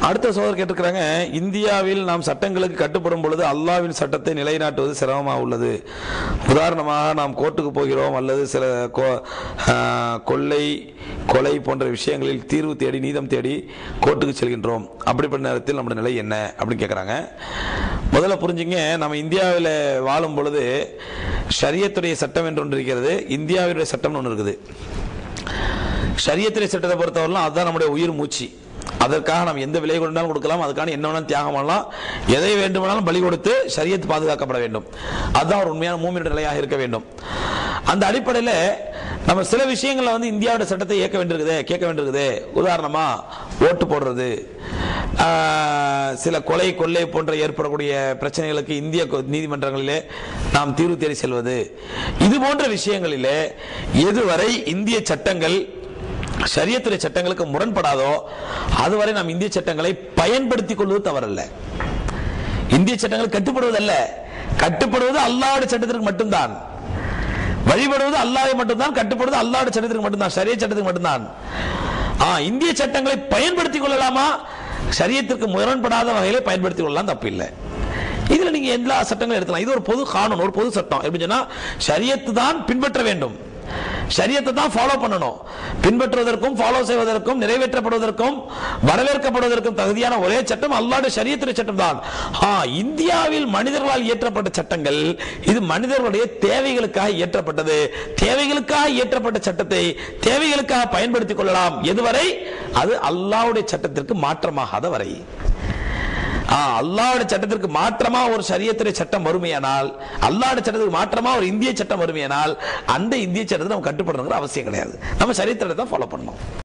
அடுத்த சோதர் கேட்டிருக்கிறாங்க இந்தியாவில் நாம் சட்டங்களுக்கு கட்டுப்படும் பொழுது அல்லாவின் சட்டத்தை நிலைநாட்டுவது சிரமமாக உள்ளது உதாரணமாக நாம் கோர்ட்டுக்கு போகிறோம் அல்லது சில கொ- ஆஹ், கொள்ளை கொலை போன்ற விஷயங்களில் தீர்வு தேடி நீதம் தேடி கோர்ட்டுக்கு செல்கின்றோம் அப்படிப்பட்ட நேரத்தில் நம்முடைய நிலை என்ன அப்படின்னு கேட்குறாங்க முதல்ல புரிஞ்சுங்க நம்ம இந்தியாவில் வாழும் பொழுது ஷரியத்துடைய சட்டம் என்று ஒன்று இருக்கிறது இந்தியாவுடைய சட்டம்னு ஒன்று இருக்குது ஷரியத்திலே சட்டத்தை பொறுத்தவரைலாம் அதுதான் நம்முடைய உயிர் மூச்சு அதற்காக நாம் எந்த விலை கொண்டாலும் கொடுக்கலாம் அதுக்கான என்ன வேணாலும் தியாகம் பண்ணலாம் எதை வேண்டுமானாலும் பலி கொடுத்து ஷரியத் பாதுகாக்கப்பட வேண்டும் அதுதான் ஒரு உண்மையான மூமியோட நிலையாக இருக்க வேண்டும் அந்த அடிப்படையில் நம்ம சில விஷயங்கள்ல வந்து இந்தியாவோட சட்டத்தை இயக்க வேண்டியிருக்குதே கேட்க வேண்டியிருக்குதே உதாரணமா ஓட்டு போடுறது ஆஹ், சில கொலை கொள்ளை போன்ற ஏற்படக்கூடிய பிரச்சனைகளுக்கு இந்திய கொ- நீதிமன்றங்களிலே நாம் தீர்வு தேடி செல்வது இது போன்ற விஷயங்களிலே எதுவரை இந்திய சட்டங்கள் ஷரியத்துறை சட்டங்களுக்கு முரண்படாதோ அதுவரை நாம் இந்திய சட்டங்களை பயன்படுத்திக் கொள்வது தவறல்ல இந்திய சட்டங்கள் கட்டுப்படுவதல்ல கட்டுப்படுவது அல்லாஹ்வுடைய சட்டத்திற்கு மட்டும்தான் வழிபடுவது அல்லாஹ்வை மட்டும்தான் கட்டுப்படுவது அல்லாஹ்வுடைய சட்டத்திற்கு மட்டும்தான் ஷரிய சட்டத்துக்கு மட்டும்தான் ஆ இந்திய சட்டங்களை பயன்படுத்திக் கொள்ளலாமா ஷரியத்திற்கு முரண்படாத வகையில பயன்படுத்திக் கொள்ளலாம் தப்பு இல்லை இதுல நீங்க எல்லா சட்டங்களும் எடுக்கலாம் இது ஒரு பொது கானூன் ஒரு பொது சட்டம் எப்படி சொன்னா ஷரியத்து தான் பின்பற்ற வேண்டும் ஷரியத்தை தான் ஃபாலோ பண்ணணும் பின்பற்றுவதற்கும் ஃபாலோ செய்வதற்கும் நிறைவேற்றப்படுவதற்கும் வரவேற்கப்படுவதற்கும் தகுதியான ஒரே சட்டம் அல்லாஹ்வுடைய ஷரியத்துடைய சட்டம் தான் ஆ இந்தியாவில் மனிதர்களால் இயற்றப்பட்ட சட்டங்கள் இது மனிதர்களுடைய தேவைகளுக்காக இயற்றப்பட்டது தேவைகளுக்காக இயற்றப்பட்ட சட்டத்தை தேவைகளுக்காக பயன்படுத்திக் கொள்ளலாம் எதுவரை அது அல்லாஹ்வுடைய சட்டத்திற்கு மாற்றமாகாத வரை ஆ, அல்லாஹ்வுடைய சட்டத்திற்கு மாற்றமா ஒரு சரியத்துறை சட்டம் வறுமையானால் அல்லாஹ்வுடைய சட்டத்துக்கு மாற்றமா ஒரு இந்திய சட்டம் வறுமையானால் அந்த இந்திய சட்டத்தை நம்ம கட்டுப்படணுங்கிற அவசியம் கிடையாது நம்ம சரியத்திரத்தை தான் ஃபாலோ பண்ணணும்